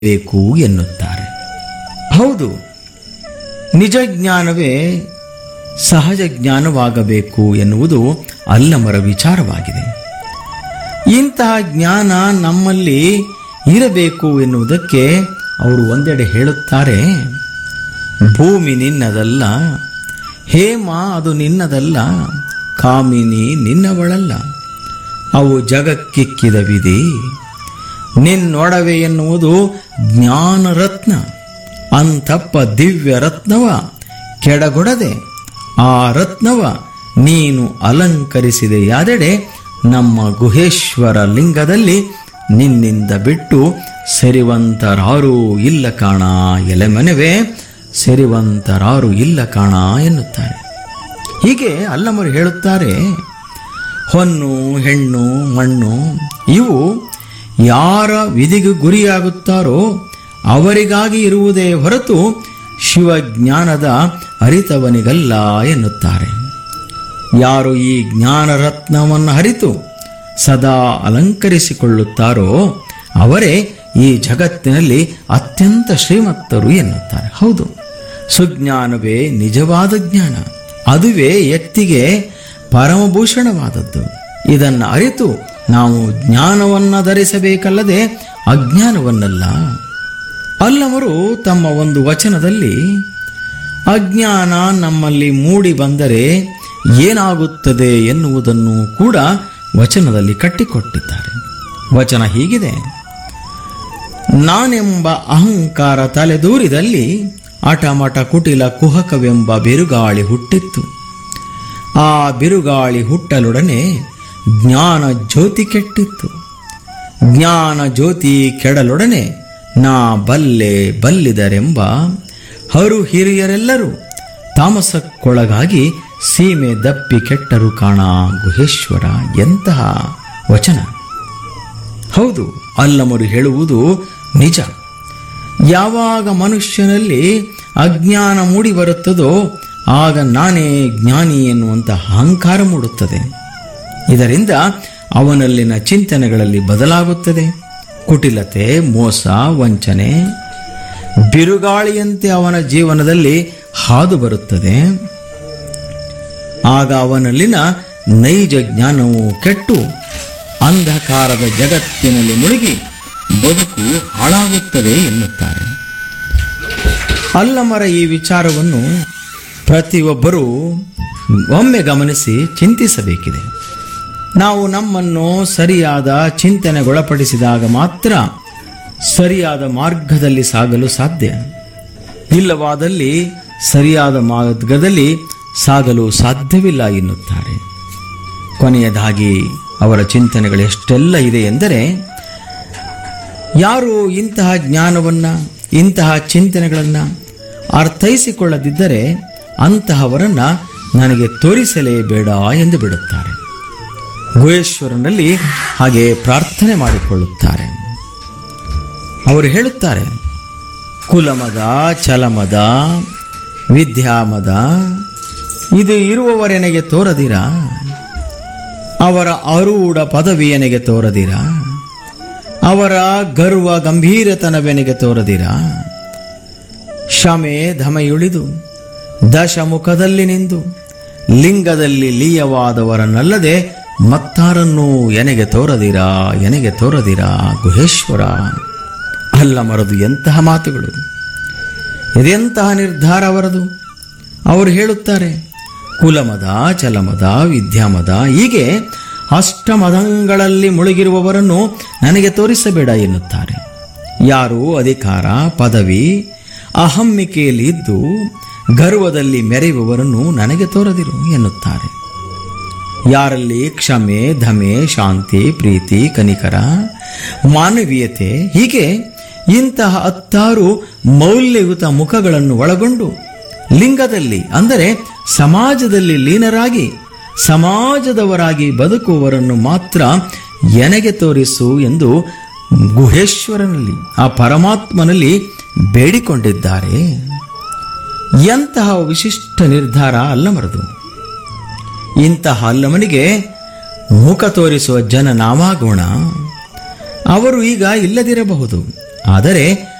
ಬೇಕು ಎನ್ನುತ್ತಾರೆ ಹೌದು ನಿಜ ಜ್ಞಾನವೇ ಸಹಜ ಜ್ಞಾನವಾಗಬೇಕು ಎನ್ನುವುದು ಅಲ್ಲಮರ ವಿಚಾರವಾಗಿದೆ ಇಂತಹ ಜ್ಞಾನ ನಮ್ಮಲ್ಲಿ ಇರಬೇಕು ಎನ್ನುವುದಕ್ಕೆ ಅವರು ಒಂದೆಡೆ ಹೇಳುತ್ತಾರೆ ಭೂಮಿ ನಿನ್ನದಲ್ಲ ಹೇಮ ಅದು ನಿನ್ನದಲ್ಲ ಕಾಮಿನಿ ನಿನ್ನವಳಲ್ಲ ಅವು ಜಗಕ್ಕಿಕ್ಕಿದ ವಿಧಿ ನಿನ್ನೊಡವೆ ಎನ್ನುವುದು ಜ್ಞಾನರತ್ನ ಅಂತಪ್ಪ ದಿವ್ಯ ರತ್ನವ ಕೆಡಗೊಡದೆ ಆ ರತ್ನವ ನೀನು ಅಲಂಕರಿಸಿದೆಯಾದೆಡೆ ನಮ್ಮ ಗುಹೇಶ್ವರ ಲಿಂಗದಲ್ಲಿ ನಿನ್ನಿಂದ ಬಿಟ್ಟು ಸೆರಿವಂತರಾರೂ ಇಲ್ಲ ಕಾಣ ಎಲೆಮನೆವೆ ಸೆರಿವಂತರಾರು ಇಲ್ಲ ಕಾಣ ಎನ್ನುತ್ತಾರೆ ಹೀಗೆ ಅಲ್ಲಮರು ಹೇಳುತ್ತಾರೆ ಹೊನ್ನು ಹೆಣ್ಣು ಮಣ್ಣು ಇವು ಯಾರ ವಿಧಿಗೆ ಗುರಿಯಾಗುತ್ತಾರೋ ಅವರಿಗಾಗಿ ಇರುವುದೇ ಹೊರತು ಶಿವಜ್ಞಾನದ ಅರಿತವನಿಗಲ್ಲ ಎನ್ನುತ್ತಾರೆ ಯಾರು ಈ ಜ್ಞಾನ ರತ್ನವನ್ನು ಹರಿತು ಸದಾ ಅಲಂಕರಿಸಿಕೊಳ್ಳುತ್ತಾರೋ ಅವರೇ ಈ ಜಗತ್ತಿನಲ್ಲಿ ಅತ್ಯಂತ ಶ್ರೀಮಂತರು ಎನ್ನುತ್ತಾರೆ ಹೌದು ಸುಜ್ಞಾನವೇ ನಿಜವಾದ ಜ್ಞಾನ ಅದುವೇ ಎತ್ತಿಗೆ ಪರಮಭೂಷಣವಾದದ್ದು ಇದನ್ನು ಅರಿತು ನಾವು ಜ್ಞಾನವನ್ನ ಧರಿಸಬೇಕಲ್ಲದೆ ಅಜ್ಞಾನವನ್ನಲ್ಲ ಅಲ್ಲವರು ತಮ್ಮ ಒಂದು ವಚನದಲ್ಲಿ ಅಜ್ಞಾನ ನಮ್ಮಲ್ಲಿ ಮೂಡಿ ಬಂದರೆ ಏನಾಗುತ್ತದೆ ಎನ್ನುವುದನ್ನು ಕೂಡ ವಚನದಲ್ಲಿ ಕಟ್ಟಿಕೊಟ್ಟಿದ್ದಾರೆ ವಚನ ಹೀಗಿದೆ ನಾನೆಂಬ ಅಹಂಕಾರ ತಲೆದೂರಿದಲ್ಲಿ ಅಟಮಟ ಕುಟಿಲ ಕುಹಕವೆಂಬ ಬಿರುಗಾಳಿ ಹುಟ್ಟಿತ್ತು ಆ ಬಿರುಗಾಳಿ ಹುಟ್ಟಲೊಡನೆ ಜ್ಞಾನ ಜ್ಯೋತಿ ಕೆಟ್ಟಿತ್ತು ಜ್ಞಾನ ಜ್ಯೋತಿ ಕೆಡಲೊಡನೆ ನಾ ಬಲ್ಲೆ ಬಲ್ಲಿದರೆಂಬ ಹರು ಹಿರಿಯರೆಲ್ಲರೂ ತಾಮಸಕ್ಕೊಳಗಾಗಿ ಸೀಮೆ ದಪ್ಪಿ ಕೆಟ್ಟರು ಕಾಣ ಗುಹೇಶ್ವರ ಎಂತಹ ವಚನ ಹೌದು ಅಲ್ಲಮರು ಹೇಳುವುದು ನಿಜ ಯಾವಾಗ ಮನುಷ್ಯನಲ್ಲಿ ಅಜ್ಞಾನ ಮೂಡಿ ಬರುತ್ತದೋ ಆಗ ನಾನೇ ಜ್ಞಾನಿ ಎನ್ನುವಂತ ಅಹಂಕಾರ ಮೂಡುತ್ತದೆ ಇದರಿಂದ ಅವನಲ್ಲಿನ ಚಿಂತನೆಗಳಲ್ಲಿ ಬದಲಾಗುತ್ತದೆ ಕುಟಿಲತೆ ಮೋಸ ವಂಚನೆ ಬಿರುಗಾಳಿಯಂತೆ ಅವನ ಜೀವನದಲ್ಲಿ ಹಾದು ಬರುತ್ತದೆ ಆಗ ಅವನಲ್ಲಿನ ನೈಜ ಜ್ಞಾನವು ಕೆಟ್ಟು ಅಂಧಕಾರದ ಜಗತ್ತಿನಲ್ಲಿ ಮುಳುಗಿ ಬದುಕು ಹಾಳಾಗುತ್ತದೆ ಎನ್ನುತ್ತಾರೆ ಅಲ್ಲಮರ ಈ ವಿಚಾರವನ್ನು ಪ್ರತಿಯೊಬ್ಬರೂ ಒಮ್ಮೆ ಗಮನಿಸಿ ಚಿಂತಿಸಬೇಕಿದೆ ನಾವು ನಮ್ಮನ್ನು ಸರಿಯಾದ ಚಿಂತನೆಗೊಳಪಡಿಸಿದಾಗ ಮಾತ್ರ ಸರಿಯಾದ ಮಾರ್ಗದಲ್ಲಿ ಸಾಗಲು ಸಾಧ್ಯ ಇಲ್ಲವಾದಲ್ಲಿ ಸರಿಯಾದ ಮಾರ್ಗದಲ್ಲಿ ಸಾಗಲು ಸಾಧ್ಯವಿಲ್ಲ ಎನ್ನುತ್ತಾರೆ ಕೊನೆಯದಾಗಿ ಅವರ ಚಿಂತನೆಗಳು ಎಷ್ಟೆಲ್ಲ ಇದೆ ಎಂದರೆ ಯಾರು ಇಂತಹ ಜ್ಞಾನವನ್ನ ಇಂತಹ ಚಿಂತನೆಗಳನ್ನ ಅರ್ಥೈಸಿಕೊಳ್ಳದಿದ್ದರೆ ಅಂತಹವರನ್ನ ನನಗೆ ತೋರಿಸಲೇಬೇಡ ಎಂದು ಬಿಡುತ್ತಾರೆ ಗುಹೇಶ್ವರನಲ್ಲಿ ಹಾಗೆ ಪ್ರಾರ್ಥನೆ ಮಾಡಿಕೊಳ್ಳುತ್ತಾರೆ ಅವರು ಹೇಳುತ್ತಾರೆ ಕುಲಮದ ಚಲಮದ ವಿದ್ಯಾಮದ ಇದು ಇರುವವರೆನೆಗೆ ತೋರದಿರ ಅವರ ಅರೂಢ ಪದವಿಯನೆಗೆ ತೋರದಿರ ಅವರ ಗರ್ವ ಗಂಭೀರತನವೆನೆಗೆ ತೋರದಿರ ಶಮೆ ಧಮೆಯುಳಿದು ದಶಮುಖದಲ್ಲಿ ನಿಂದು ಲಿಂಗದಲ್ಲಿ ಲೀಯವಾದವರನ್ನಲ್ಲದೆ ಮತ್ತಾರನ್ನೂ ಎನೆಗೆ ತೋರದಿರ ಎನೆಗೆ ತೋರದಿರ ಗುಹೇಶ್ವರ ಅಲ್ಲ ಮರದು ಎಂತಹ ಮಾತುಗಳು ಇದೆಂತಹ ನಿರ್ಧಾರ ಅವರದು ಅವರು ಹೇಳುತ್ತಾರೆ ಕುಲಮದ ಚಲಮದ ವಿದ್ಯಾಮದ ಹೀಗೆ ಅಷ್ಟಮದಂಗಳಲ್ಲಿ ಮುಳುಗಿರುವವರನ್ನು ನನಗೆ ತೋರಿಸಬೇಡ ಎನ್ನುತ್ತಾರೆ ಯಾರು ಅಧಿಕಾರ ಪದವಿ ಅಹಮ್ಮಿಕೆಯಲ್ಲಿ ಇದ್ದು ಗರ್ವದಲ್ಲಿ ಮೆರೆಯುವವರನ್ನು ನನಗೆ ತೋರದಿರು ಎನ್ನುತ್ತಾರೆ ಯಾರಲ್ಲಿ ಕ್ಷಮೆ ಧಮೆ ಶಾಂತಿ ಪ್ರೀತಿ ಕನಿಕರ ಮಾನವೀಯತೆ ಹೀಗೆ ಇಂತಹ ಹತ್ತಾರು ಮೌಲ್ಯಯುತ ಮುಖಗಳನ್ನು ಒಳಗೊಂಡು ಲಿಂಗದಲ್ಲಿ ಅಂದರೆ ಸಮಾಜದಲ್ಲಿ ಲೀನರಾಗಿ ಸಮಾಜದವರಾಗಿ ಬದುಕುವವರನ್ನು ಮಾತ್ರ ಎನಗೆ ತೋರಿಸು ಎಂದು ಗುಹೇಶ್ವರನಲ್ಲಿ ಆ ಪರಮಾತ್ಮನಲ್ಲಿ ಬೇಡಿಕೊಂಡಿದ್ದಾರೆ ಎಂತಹ ವಿಶಿಷ್ಟ ನಿರ್ಧಾರ ಅಲ್ಲಮರದು ಇಂತಹ ಅಲ್ಲಮನಿಗೆ ಮುಖ ತೋರಿಸುವ ಜನ ನಾವಾಗೋಣ ಅವರು ಈಗ ಇಲ್ಲದಿರಬಹುದು ಆದರೆ